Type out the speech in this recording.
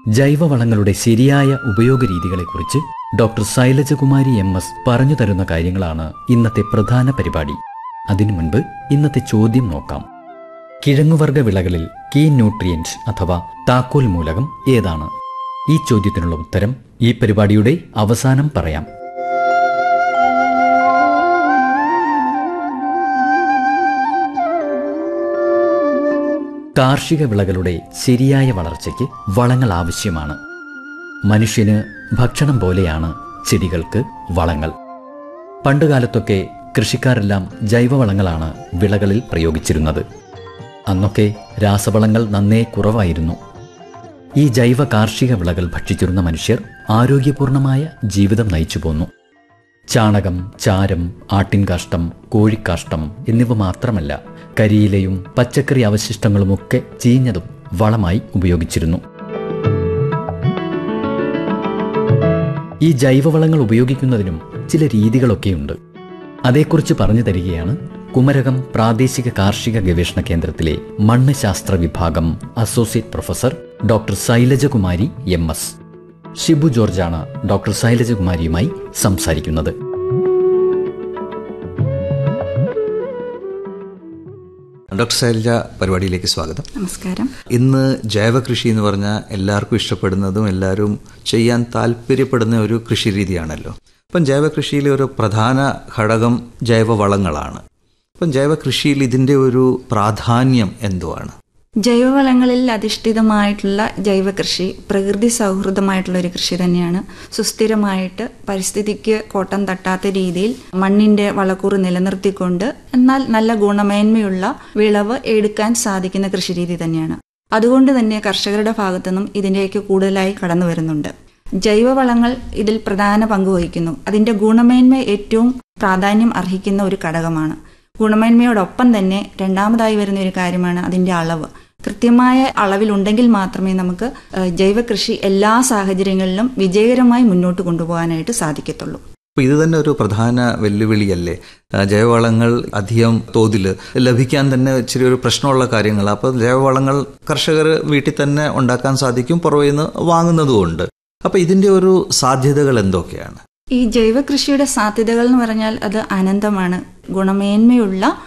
ജൈവവളങ്ങളുടെ ശരിയായ ഉപയോഗ രീതികളെക്കുറിച്ച് ഡോക്ടർ ശൈലജകുമാരി എം എസ് പറഞ്ഞു തരുന്ന കാര്യങ്ങളാണ് ഇന്നത്തെ പ്രധാന പരിപാടി അതിനു മുൻപ് ഇന്നത്തെ ചോദ്യം നോക്കാം കിഴങ്ങുവർഗ വിളകളിൽ കീ ന്യൂട്രിയൻറ്റ് അഥവാ താക്കോൽ മൂലകം ഏതാണ് ഈ ചോദ്യത്തിനുള്ള ഉത്തരം ഈ പരിപാടിയുടെ അവസാനം പറയാം കാർഷിക വിളകളുടെ ശരിയായ വളർച്ചയ്ക്ക് വളങ്ങൾ ആവശ്യമാണ് മനുഷ്യന് ഭക്ഷണം പോലെയാണ് ചെടികൾക്ക് വളങ്ങൾ പണ്ടുകാലത്തൊക്കെ കൃഷിക്കാരെല്ലാം ജൈവവളങ്ങളാണ് വിളകളിൽ പ്രയോഗിച്ചിരുന്നത് അന്നൊക്കെ രാസവളങ്ങൾ നന്നേ കുറവായിരുന്നു ഈ ജൈവ കാർഷിക വിളകൾ ഭക്ഷിച്ചിരുന്ന മനുഷ്യർ ആരോഗ്യപൂർണമായ ജീവിതം നയിച്ചു പോന്നു ചാണകം ചാരം ആട്ടിൻകാഷ്ടം കോഴിക്കാഷ്ടം എന്നിവ മാത്രമല്ല കരിയിലയും പച്ചക്കറി അവശിഷ്ടങ്ങളുമൊക്കെ ചീഞ്ഞതും വളമായി ഉപയോഗിച്ചിരുന്നു ഈ ജൈവവളങ്ങൾ ഉപയോഗിക്കുന്നതിനും ചില രീതികളൊക്കെയുണ്ട് അതേക്കുറിച്ച് പറഞ്ഞു തരികയാണ് കുമരകം പ്രാദേശിക കാർഷിക ഗവേഷണ കേന്ദ്രത്തിലെ മണ്ണ് ശാസ്ത്ര വിഭാഗം associate professor doctor Shailajakumari M S Shibu ജോർജാണ് ഡോക്ടർ ശൈലജകുമാരിയുമായി സംസാരിക്കുന്നത് ഡോക്ടർ ശൈലജ പരിപാടിയിലേക്ക് സ്വാഗതം നമസ്കാരം ഇന്ന് ജൈവ കൃഷി എന്ന് പറഞ്ഞാൽ എല്ലാവർക്കും ഇഷ്ടപ്പെടുന്നതും എല്ലാവരും ചെയ്യാൻ താല്പര്യപ്പെടുന്ന ഒരു കൃഷി രീതിയാണല്ലോ അപ്പം ജൈവ കൃഷിയിലെ ഒരു പ്രധാന ഘടകം ജൈവവളങ്ങളാണ് അപ്പം ജൈവ കൃഷിയിൽ ഇതിൻ്റെ ഒരു പ്രാധാന്യം എന്തുവാണ് ജൈവവളങ്ങളിൽ അധിഷ്ഠിതമായിട്ടുള്ള ജൈവ കൃഷി പ്രകൃതി സൗഹൃദമായിട്ടുള്ള ഒരു കൃഷി തന്നെയാണ് സുസ്ഥിരമായിട്ട് പരിസ്ഥിതിക്ക് കോട്ടം തട്ടാത്ത രീതിയിൽ മണ്ണിന്റെ വളക്കൂറ് നിലനിർത്തിക്കൊണ്ട് എന്നാൽ നല്ല ഗുണമേന്മയുള്ള വിളവ് എടുക്കാൻ സാധിക്കുന്ന കൃഷിരീതി തന്നെയാണ് അതുകൊണ്ട് തന്നെ കർഷകരുടെ ഭാഗത്തു നിന്നും ഇതിലേക്ക് കൂടുതലായി കടന്നു വരുന്നുണ്ട് ജൈവവളങ്ങൾ ഇതിൽ പ്രധാന പങ്ക് വഹിക്കുന്നു അതിന്റെ ഗുണമേന്മ ഏറ്റവും പ്രാധാന്യം അർഹിക്കുന്ന ഒരു ഘടകമാണ് ഗുണമേന്മയോടൊപ്പം തന്നെ രണ്ടാമതായി വരുന്ന ഒരു കാര്യമാണ് അതിന്റെ അളവ് കൃത്യമായ അളവിലുണ്ടെങ്കിൽ മാത്രമേ നമുക്ക് ഏഹ്, ജൈവ കൃഷി എല്ലാ സാഹചര്യങ്ങളിലും വിജയകരമായി മുന്നോട്ട് കൊണ്ടുപോകാനായിട്ട് സാധിക്കത്തുള്ളൂ അപ്പോൾ ഇത് തന്നെ ഒരു പ്രധാന വെല്ലുവിളിയല്ലേ ആ, ജൈവവളങ്ങൾ അധികം തോതിൽ ലഭിക്കാൻ തന്നെ ഇച്ചിരി ഒരു പ്രശ്നമുള്ള കാര്യങ്ങൾ അപ്പോൾ ജൈവവളങ്ങൾ കർഷകർ വീട്ടിൽ തന്നെ ഉണ്ടാക്കാൻ സാധിക്കും പുറമേ നിന്ന് വാങ്ങുന്നതുമുണ്ട് അപ്പോൾ ഇതിൻ്റെ ഒരു സാധ്യതകൾ എന്തൊക്കെയാണ് ഈ ജൈവ കൃഷിയുടെ സാധ്യതകൾ എന്ന് പറഞ്ഞാൽ അത് അനന്തമാണ് ഗുണമേന്മയുള്ള